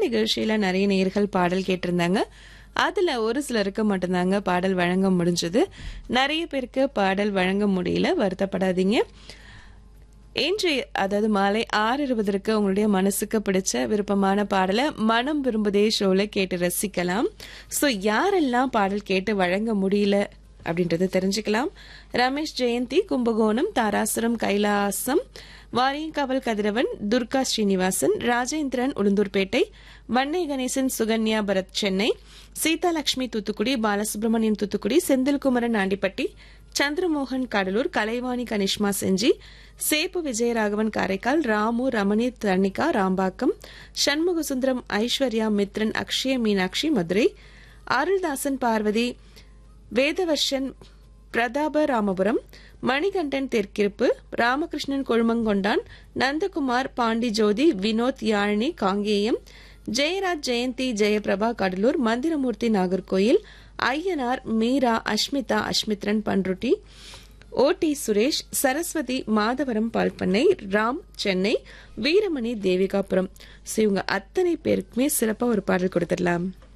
நிகழ்ச்சியில நிறைய நேர்கள் பாடல் கேட்டிருந்தாங்க அதுல ஒரு சிலருக்கு மட்டும்தாங்க பாடல் வழங்க முடிஞ்சது நிறைய பேருக்கு பாடல் வழங்க முடியல வருத்தப்படாதீங்க இன்று அதாவது மாலை ஆறு இருபதற்கு உங்களுடைய மனசுக்கு பிடிச்ச விருப்பமான பாடலை மனம் விரும்புதே ஷோல கேட்டு ரசிக்கலாம் ஸோ யாரெல்லாம் பாடல் கேட்டு வழங்க முடியல அப்படின்றது தெரிஞ்சுக்கலாம் ரமேஷ் ஜெயந்தி கும்பகோணம் தாராசுரம் கைலாசம் வாரியங்காவல் கதிரவன் துர்கா ஸ்ரீனிவாசன் ராஜேந்திரன் உளுந்தூர்பேட்டை வன்னை கணேசன் சுகன்யா பரத் சென்னை சீதாலட்சுமி தூத்துக்குடி பாலசுப்ரமணியன் தூத்துக்குடி செந்தில்குமரன் ஆண்டிப்பட்டி சந்திரமோகன் கடலூர் கலைவாணி கனிஷ்மா செஞ்சி சேப்பு விஜயராகவன் காரைக்கால் ராமு ரமணி தர்ணிகா ராம்பாக்கம் சண்முகசுந்தரம் ஐஸ்வர்யா மித்ரன் அக்ஷய மீனாட்சி மதுரை அருள்தாசன் பார்வதி வேதவர்ஷன் பிரதாப ராமபுரம் மணிகண்டன் தெற்கிருப்பு ராமகிருஷ்ணன் கொழுமங்கொண்டான் நந்தகுமார் பாண்டி ஜோதி வினோத் யாழினி காங்கேயம் ஜெயராஜ் ஜெயந்தி ஜெயபிரபா கடலூர் மந்திரமூர்த்தி நாகர்கோயில் ஐயனார் மீரா அஷ்மிதா அஷ்மித்ரன் பன்ருட்டி ஓடி சுரேஷ் சரஸ்வதி மாதவரம் பால்பண்ணை ராம் சென்னை வீரமணி தேவிகாபுரம் ஸோ இவங்க அத்தனை பேருக்குமே சிறப்பாக ஒரு பாடல் கொடுத்துடலாம்